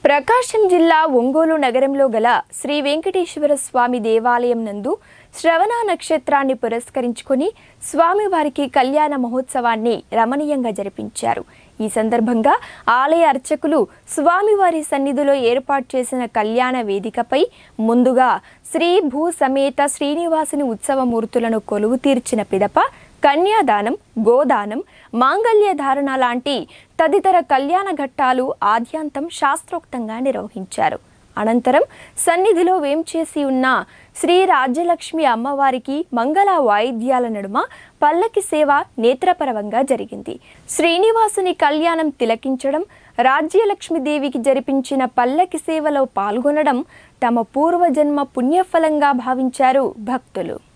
ప్రకాశం జిల్లా ఒంగోలు నగరంలో గల శ్రీ వెంకటేశ్వర స్వామి దేవాలయం నందు శ్రవణ నక్షత్రాన్ని పురస్కరించుకొని స్వామివారికి కళ్యాణ మహోత్సవాన్ని రమణీయంగా జరిపించారు ఈ సందర్భంగా ఆలయ అర్చకులు స్వామివారి సన్నిధిలో ఏర్పాటు చేసిన కళ్యాణ వేదికపై ముందుగా శ్రీ భూ సమేత శ్రీనివాసుని ఉత్సవమూర్తులను కొలువు తీర్చిన పిదప కన్యాదానం గోదానం మాంగళ్య ధారణ లాంటి తదితర కళ్యాణ ఘట్టాలు ఆద్యాంతం శాస్త్రోక్తంగా నిర్వహించారు అనంతరం సన్నిధిలో వేంచేసి ఉన్న శ్రీ రాజ్యలక్ష్మి అమ్మవారికి మంగళ వాయిద్యాల నడుమ పల్లకి సేవ నేత్రపరవంగా జరిగింది శ్రీనివాసుని కళ్యాణం తిలకించడం రాజ్యలక్ష్మీదేవికి జరిపించిన పల్లకి సేవలో పాల్గొనడం తమ పూర్వజన్మ పుణ్యఫలంగా భావించారు భక్తులు